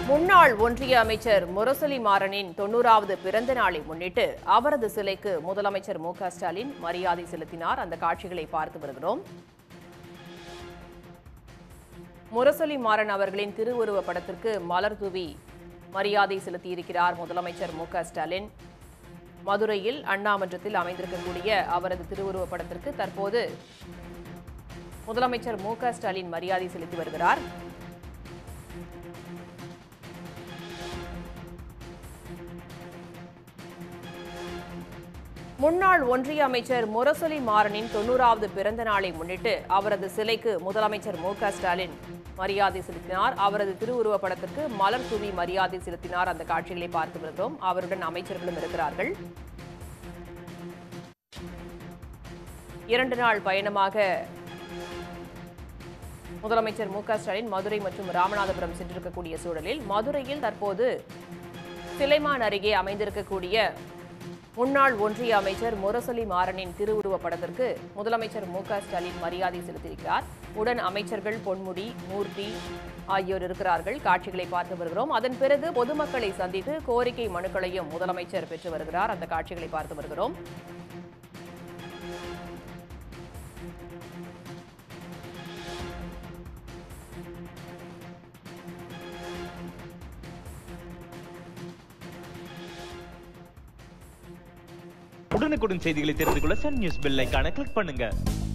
முன்னாள் ஒன்றிய அமைச்சர் முரசொலி மாறனின் தொண்ணூறாவது பிறந்த நாளை முன்னிட்டு அவரது சிலைக்கு முதலமைச்சர் மு க ஸ்டாலின் மரியாதை செலுத்தினார் அந்த காட்சிகளை பார்த்து வருகிறோம் முரசொலி மாறன் அவர்களின் திருவுருவ படத்திற்கு மலர் தூவி மரியாதை செலுத்தியிருக்கிறார் முதலமைச்சர் மு க ஸ்டாலின் மதுரையில் அண்ணாமன்றத்தில் அமைந்திருக்கக்கூடிய அவரது திருவுருவ படத்திற்கு தற்போது முதலமைச்சர் மு க ஸ்டாலின் மரியாதை செலுத்தி வருகிறார் முன்னாள் ஒன்றிய அமைச்சர் முரசொலி மாறனின் தொண்ணூறாவது பிறந்த நாளை முன்னிட்டு அவரது சிலைக்கு முதலமைச்சர் மு க ஸ்டாலின் மரியாதை செலுத்தினார் அவரது திருவுருவ படத்திற்கு மலர் தூவி மரியாதை செலுத்தினார் அந்த காட்சிகளை பார்த்து வருகிறோம் அவருடன் அமைச்சர்களும் இருக்கிறார்கள் இரண்டு நாள் பயணமாக முதலமைச்சர் மு க ஸ்டாலின் மதுரை மற்றும் ராமநாதபுரம் சென்றிருக்கக்கூடிய சூழலில் மதுரையில் தற்போது சிலைமான் அருகே அமைந்திருக்கக்கூடிய முன்னாள் ஒன்றிய அமைச்சர் முரசொலி மாறனின் திருவுருவ படத்திற்கு முதலமைச்சர் மு க ஸ்டாலின் மரியாதை செலுத்தியிருக்கிறார் உடன் அமைச்சர்கள் பொன்முடி மூர்த்தி ஆகியோர் இருக்கிறார்கள் காட்சிகளை பார்த்து வருகிறோம் அதன் பிறகு பொதுமக்களை சந்தித்து கோரிக்கை மனுக்களையும் முதலமைச்சர் பெற்று வருகிறார் அந்த காட்சிகளை பார்த்து வருகிறோம் உடனுக்குடன் செய்திகளை தெரிந்து கொள்ள சன் நியூஸ் பெல் ஐகானை கிளிக் பண்ணுங்க